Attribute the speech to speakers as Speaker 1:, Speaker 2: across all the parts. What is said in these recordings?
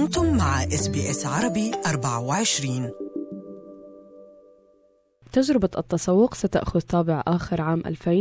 Speaker 1: أنتم مع اس بي اس عربي 24
Speaker 2: تجربة التسوق ستأخذ طابع آخر عام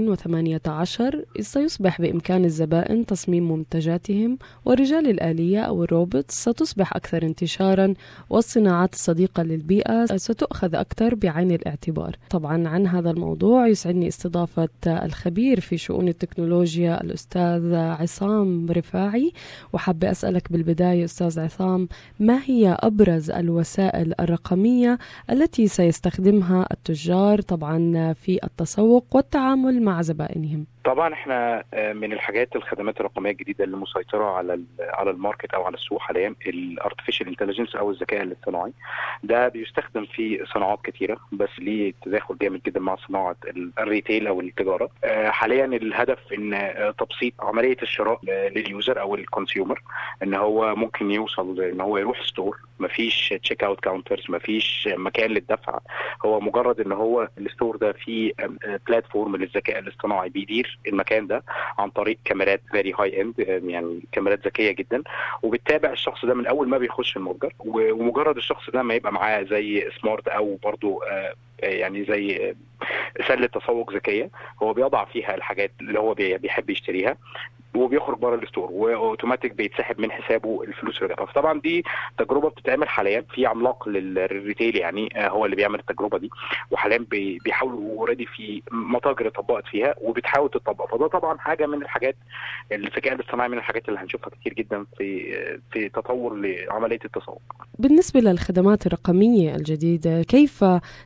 Speaker 2: 2018 إذ سيصبح بإمكان الزبائن تصميم منتجاتهم ورجال الآلية أو الروبوت ستصبح أكثر انتشارا والصناعات الصديقة للبيئة ستؤخذ أكثر بعين الاعتبار طبعا عن هذا الموضوع يسعدني استضافة الخبير في شؤون التكنولوجيا الأستاذ عصام رفاعي وحابة أسألك بالبداية أستاذ عصام ما هي أبرز الوسائل الرقمية التي سيستخدمها التجار طبعا في التسوق والتعامل مع زبائنهم
Speaker 3: طبعا احنا من الحاجات الخدمات الرقميه الجديده اللي مسيطره على على الماركت او على السوق حاليا الارتفيشال انتليجنس او الذكاء الاصطناعي ده بيستخدم في صناعات كتيره بس ليه تداخل جامد جدا مع صناعه الريتيل او التجاره حاليا الهدف ان تبسيط عمليه الشراء لليوزر او الكونسيومر ان هو ممكن يوصل ان هو يروح ستور مفيش تشيك اوت كاونترز مفيش مكان للدفع هو مجرد ان هو الستور ده فيه بلاتفورم للذكاء الاصطناعي بيدير المكان ده عن طريق كاميرات فيري هاي اند يعني كاميرات ذكيه جدا وبتتابع الشخص ده من اول ما بيخش المتجر ومجرد الشخص ده ما يبقى معاه زي سمارت او برضو يعني زي سله تسوق ذكيه هو بيضع فيها الحاجات اللي هو بيحب يشتريها وبيخرج بره الستور واوتوماتيك بيتسحب من حسابه الفلوس اللي جابها فطبعا دي تجربه بتتعمل حاليا في عملاق للريتيل يعني هو اللي بيعمل التجربه دي وحاليا بيحاولوا اوريدي في متاجر اتطبقت فيها وبتحاول تطبق فده طبعا حاجه من الحاجات الذكاء الاصطناعي من الحاجات اللي هنشوفها كتير جدا في في تطور لعمليه التسوق.
Speaker 2: بالنسبه للخدمات الرقميه الجديده كيف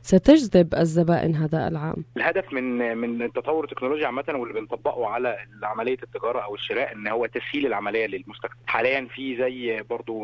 Speaker 2: ستجذب الزبائن هذا العام؟
Speaker 3: الهدف من من تطور التكنولوجيا عامه واللي بنطبقه على عمليه التجاره او الشراء ان هو تسهيل العمليه للمستخدم حاليا في زي برضو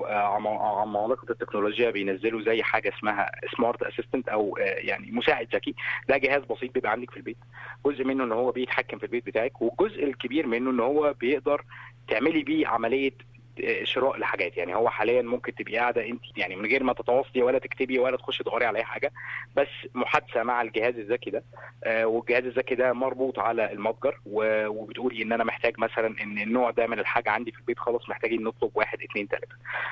Speaker 3: عمالقه التكنولوجيا بينزلوا زي حاجه اسمها سمارت اسيستنت او يعني مساعد ذكي ده جهاز بسيط بيبقى عندك في البيت جزء منه ان هو بيتحكم في البيت بتاعك والجزء الكبير منه ان هو بيقدر تعملي بيه عمليه شراء لحاجات يعني هو حاليا ممكن تبقي قاعده انت يعني من غير ما تتواصلي ولا تكتبي ولا تخشي تدوري على اي حاجه بس محادثه مع الجهاز الذكي ده آه والجهاز الذكي ده مربوط على المتجر وبتقولي ان انا محتاج مثلا ان النوع ده من الحاجه عندي في البيت خلاص محتاجين نطلب واحد اثنين ثلاثه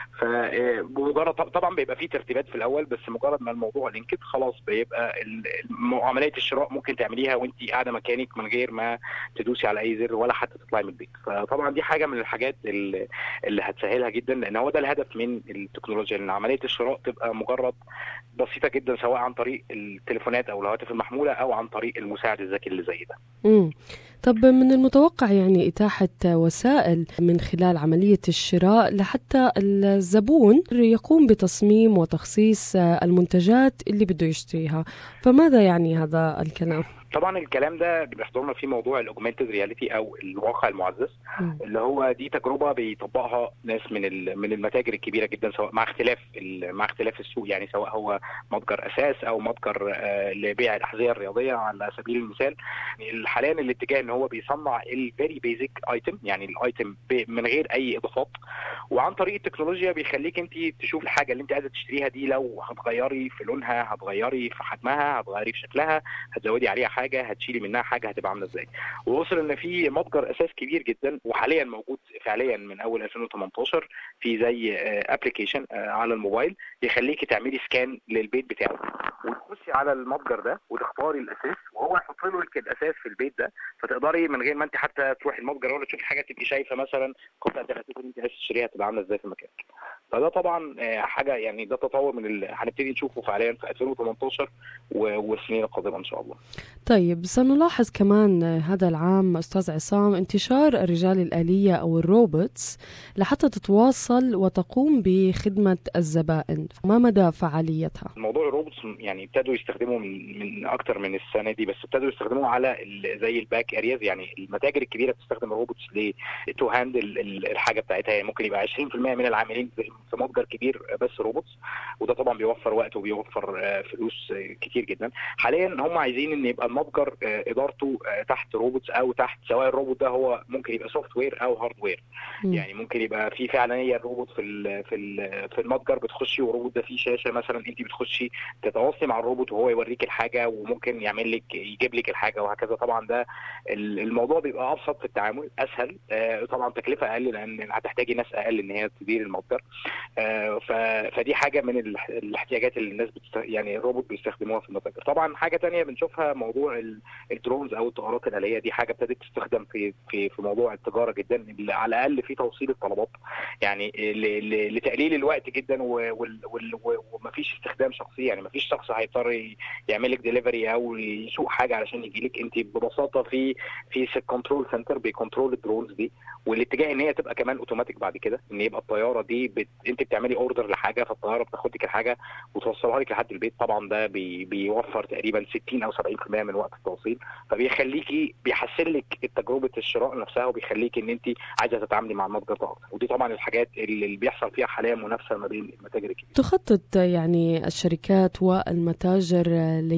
Speaker 3: فمجرد طبعا بيبقى في ترتيبات في الاول بس مجرد ما الموضوع لينكد خلاص بيبقى عمليه الشراء ممكن تعمليها وانت قاعده مكانك من غير ما تدوسي على اي زر ولا حتى تطلعي من البيت فطبعا دي حاجه من الحاجات اللي اللي هتسهلها جدا لان هو ده الهدف من التكنولوجيا ان عمليه الشراء تبقى مجرد بسيطه جدا سواء عن طريق التليفونات او الهواتف المحموله او عن طريق المساعد الذكي اللي زي ده.
Speaker 2: امم طب من المتوقع يعني اتاحه وسائل من خلال عمليه الشراء لحتى الزبون يقوم بتصميم وتخصيص المنتجات اللي بده يشتريها، فماذا يعني هذا الكلام؟
Speaker 3: طبعا الكلام ده بيحضرنا في موضوع الاوجمانتد رياليتي او الواقع المعزز م. اللي هو دي تجربه بيطبقها ناس من من المتاجر الكبيره جدا سواء مع اختلاف مع اختلاف السوق يعني سواء هو متجر اساس او متجر آه لبيع الاحذيه الرياضيه على سبيل المثال يعني حاليا الاتجاه ان هو بيصنع الفيري بيزك ايتم يعني الايتم من غير اي اضافات وعن طريق التكنولوجيا بيخليك انت تشوف الحاجه اللي انت عايزه تشتريها دي لو هتغيري في لونها هتغيري في حجمها هتغيري في شكلها هتزودي عليها حاجه حاجه هتشيلي منها حاجه هتبقى عامله ازاي ووصل ان في متجر اساس كبير جدا وحاليا موجود فعليا من اول 2018 في زي ابلكيشن على الموبايل يخليكي تعملي سكان للبيت بتاعك وتخشي على المتجر ده وتختاري الاساس وهو يحط لك الاساس في البيت ده فتقدري من غير ما انت حتى تروحي المتجر ولا تشوفي حاجه تبقي شايفه مثلا قطعه الاساس اللي انت عايزه تشتريها تبقى عامله ازاي في مكانك فده طبعا حاجه يعني ده تطور من اللي هنبتدي نشوفه فعليا في 2018 والسنين القادمه ان شاء الله.
Speaker 2: طيب سنلاحظ كمان هذا العام استاذ عصام انتشار الرجال الاليه او الروبوتس لحتى تتواصل وتقوم بخدمه الزبائن، ما مدى فعاليتها؟
Speaker 3: موضوع الروبوتس يعني ابتدوا يستخدموا من من اكتر من السنه دي بس ابتدوا يستخدموه على زي الباك ارياز يعني المتاجر الكبيره بتستخدم الروبوتس تو هاندل الحاجه بتاعتها يعني ممكن يبقى 20% من العاملين في متجر كبير بس روبوتس وده طبعا بيوفر وقت وبيوفر فلوس كتير جدا حاليا هم عايزين ان يبقى المتجر ادارته تحت روبوتس او تحت سواء الروبوت ده هو ممكن يبقى سوفت وير او هارد وير يعني ممكن يبقى في فعلا هي الروبوت في ال في ال في المتجر بتخشي والروبوت ده فيه شاشه مثلا انت بتخشي تتواصلي مع الروبوت وهو يوريك الحاجه وممكن يعمل لك يجيب لك الحاجه وهكذا طبعا ده الموضوع بيبقى ابسط في التعامل اسهل طبعا تكلفه اقل لان هتحتاجي ناس اقل ان هي تدير المتجر فدي حاجه من الاحتياجات اللي الناس بتست... يعني الروبوت بيستخدموها في المتاجر طبعا حاجه تانية بنشوفها موضوع الدرونز او الطائرات الاليه دي حاجه ابتدت تستخدم في في في موضوع التجاره جدا اللي على الاقل في توصيل الطلبات يعني لتقليل الوقت جدا ومفيش استخدام شخصي يعني مفيش شخص هيضطر يعمل لك ديليفري او يسوق حاجه علشان يجي لك انت ببساطه في في كنترول سنتر بيكنترول الدرونز دي والاتجاه ان هي تبقى كمان اوتوماتيك بعد كده ان يبقى الطياره دي بت... انت بتعملي اوردر لحاجه فالطياره بتاخد لك الحاجه وتوصلها لك لحد البيت طبعا ده بي... بيوفر تقريبا 60 او 70% من وقت التوصيل فبيخليكي بيحسن لك تجربه الشراء نفسها وبيخليكي ان انت عايزه تتعاملي مع المتجر ده اكتر ودي طبعا الحاجات اللي بيحصل فيها حاليا منافسه ما بين المتاجر الكبيره
Speaker 2: تخطط يعني الشركات والمتاجر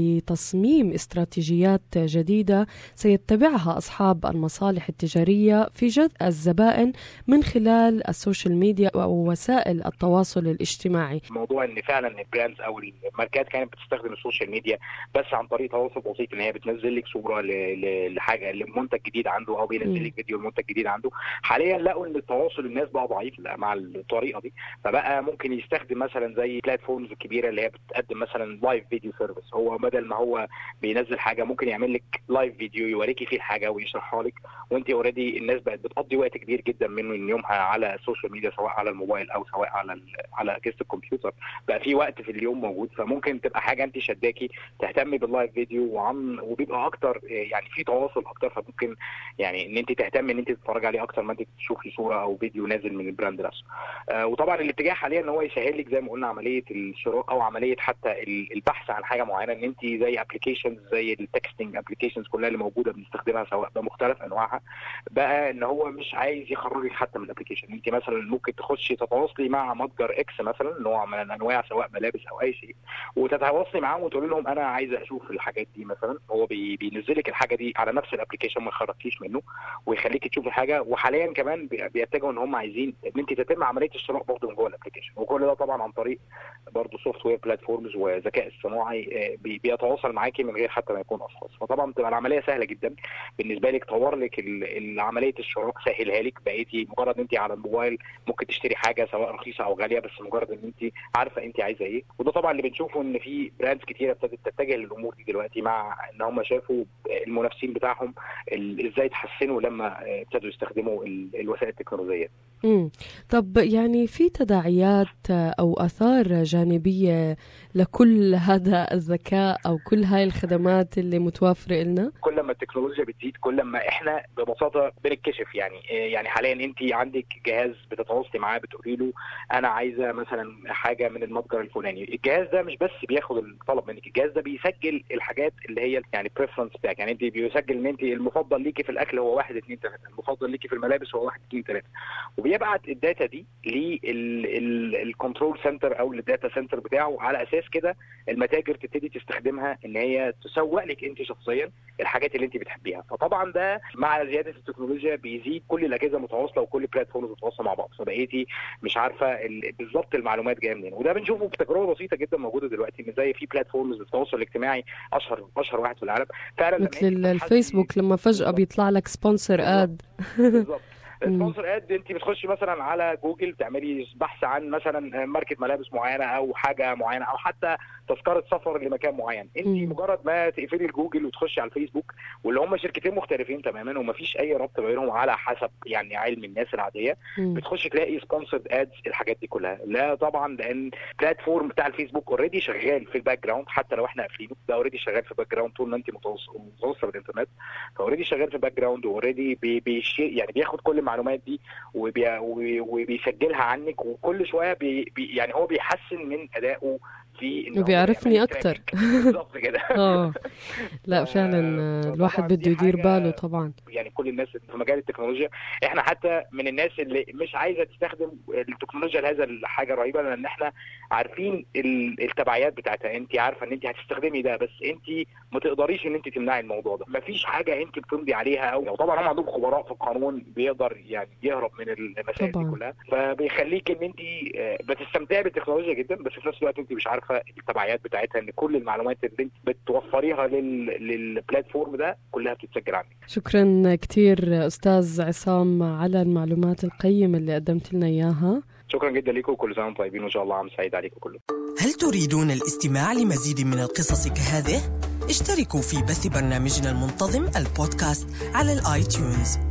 Speaker 2: لتصميم استراتيجيات جديده سيتبعها اصحاب المصالح التجاريه في جذب الزبائن من خلال السوشيال ميديا او وسائل التواصل الاجتماعي
Speaker 3: موضوع ان فعلا البراندز او الماركات كانت بتستخدم السوشيال ميديا بس عن طريق تواصل بسيط ان هي بتنزل لك صوره لحاجه لمنتج جديد عنده او بينزل لك فيديو لمنتج جديد عنده حاليا لقوا ان التواصل الناس بقى ضعيف مع الطريقه دي فبقى ممكن يستخدم مثلا زي بلاتفورمز الكبيره اللي هي بتقدم مثلا لايف فيديو سيرفيس هو بدل ما هو بينزل حاجه ممكن يعمل لك لايف فيديو يوريكي فيه الحاجه ويشرحها لك وانت اوريدي الناس بقت بتقضي وقت كبير جدا منه من يومها على السوشيال ميديا سواء على الموبايل او سواء على على اجهزه الكمبيوتر بقى في وقت في اليوم موجود فممكن تبقى حاجه انت شداكي تهتمي باللايف فيديو وعن وبيبقى اكتر يعني في تواصل اكتر فممكن يعني ان انت تهتمي ان انت تتفرجي عليه اكتر ما انت تشوفي صوره او فيديو نازل من البراند نفسه آه وطبعا الاتجاه حاليا ان هو يسهل لك زي ما قلنا عمليه الشراء او عمليه حتى البحث عن حاجه معينه ان انت زي ابلكيشنز زي التكستنج ابلكيشنز كلها اللي موجوده بنستخدمها سواء بمختلف انواعها بقى ان هو مش عايز يخرجك حتى من الابلكيشن انت مثلا ممكن تخشي تتواصلي مع متجر اكس مثلا نوع من الانواع سواء ملابس او اي شيء وتتواصلي معاهم وتقولي لهم انا عايزه اشوف الحاجات دي مثلا هو بي بينزل لك الحاجه دي على نفس الابلكيشن ما يخرجكيش منه ويخليكي تشوفي حاجه وحاليا كمان بيتجهوا ان هم عايزين ان انت تتم عمليه الشراء برضه من جوه الابلكيشن وكل ده طبعا عن طريق برضه سوفت وير بلاتفورمز وذكاء اصطناعي بيتواصل معاكي من غير حتى ما يكون اشخاص فطبعا بتبقى العمليه سهله جدا بالنسبه لك طور لك عمليه الشراء سهلها لك بقيتي مجرد انت على الموبايل ممكن تشتري حاجه سواء رخيصه او غاليه بس مجرد ان انت عارفه انت عايزه ايه وده طبعا اللي بنشوفه ان في براندز كتيره ابتدت تتجه للامور دي دلوقتي مع ان هم شافوا المنافسين بتاعهم ازاي اتحسنوا لما ابتدوا يستخدموا الوسائل التكنولوجيه
Speaker 2: امم طب يعني في تداعيات او اثار جانبيه لكل هذا الذكاء او كل هاي الخدمات اللي متوفره لنا
Speaker 3: كل ما التكنولوجيا بتزيد كل ما احنا ببساطه بنتكشف يعني يعني حاليا انت عندك جهاز بتتواصلي معاه بتقولي له انا عايزه مثلا حاجه من المتجر الفلاني الجهاز ده مش بس بياخد الطلب منك الجهاز ده بيسجل الحاجات اللي هي يعني بريفرنس بتاعك يعني انت بيسجل ان انت المفضل ليكي في الاكل هو 1 2 3 المفضل ليكي في الملابس هو 1 2 3 وبيبعت الداتا دي للكنترول سنتر او الداتا سنتر بتاعه على اساس كده المتاجر تبتدي تستخدمها ان هي تسوق لك انت شخصيا الحاجات اللي انت بتحبيها فطبعا ده مع زياده التكنولوجيا بيزيد كل الاجهزه متواصله وكل بلاتفورمز متواصله مع بعض فبقيتي مش عارفه بالظبط المعلومات جايه منين وده بنشوفه بتجربه بسيطه جدا موجوده دلوقتي ان زي في بلاتفورمز للتواصل الاجتماعي اشهر اشهر واحد في العالم
Speaker 2: فعلا مثل الفيسبوك لما فجاه بيطلع لك سبونسر اد
Speaker 3: بالظبط سبونسر اد انت بتخشي مثلا على جوجل تعملي بحث عن مثلا ماركه ملابس معينه او حاجه معينه او حتى تذكره سفر لمكان معين انت مجرد ما تقفلي الجوجل وتخشي على الفيسبوك واللي هم شركتين مختلفين تماما ومفيش اي ربط بينهم على حسب يعني علم الناس العاديه بتخشي تلاقي سبونسرد ادز الحاجات دي كلها لا طبعا لان بلاتفورم بتاع الفيسبوك اوريدي شغال في الباك جراوند حتى لو احنا قافلينه ده اوريدي شغال في الباك جراوند طول ما انت متوصله بالانترنت فاوريدي شغال في الباك جراوند واوريدي بي بي يعني بياخد كل المعلومات دي وبي وبيسجلها عنك وكل شويه بي بي يعني هو بيحسن من ادائه في إن هو
Speaker 2: وبيعرفني
Speaker 3: يعمل
Speaker 2: أكتر.
Speaker 3: tracking. بالظبط كده
Speaker 2: اه لا فعلا آه،
Speaker 3: فطبعاً
Speaker 2: الواحد
Speaker 3: دي
Speaker 2: بده يدير
Speaker 3: حاجة-
Speaker 2: باله طبعا
Speaker 3: يعني كل الناس في مجال التكنولوجيا احنا حتى من الناس اللي مش عايزه تستخدم التكنولوجيا لهذا الحاجه رهيبه لان احنا عارفين ال- التبعيات بتاعتها انت عارفه ان انت هتستخدمي ده بس انت ما تقدريش ان انت تمنعي الموضوع ده مفيش حاجه انت بتمضي عليها او طبعا هم عندهم خبراء في القانون بيقدر يعني يهرب من المسائل
Speaker 2: طبعاً.
Speaker 3: دي كلها فبيخليك ان انت آه، بتستمتعي بالتكنولوجيا جدا بس في نفس الوقت انت مش عارفه التبعيات بتاعتها ان كل المعلومات اللي انت بتوفريها لل... للبلاتفورم ده كلها بتتسجل عندك
Speaker 2: شكرا كثير أستاذ عصام على المعلومات القيمة اللي قدمت لنا إياها
Speaker 3: شكرا جدا لكم وكل سنه وانتم طيبين وان شاء الله عام سعيد عليكم كلكم
Speaker 1: هل تريدون الاستماع لمزيد من القصص كهذه؟ اشتركوا في بث برنامجنا المنتظم البودكاست على الاي تيونز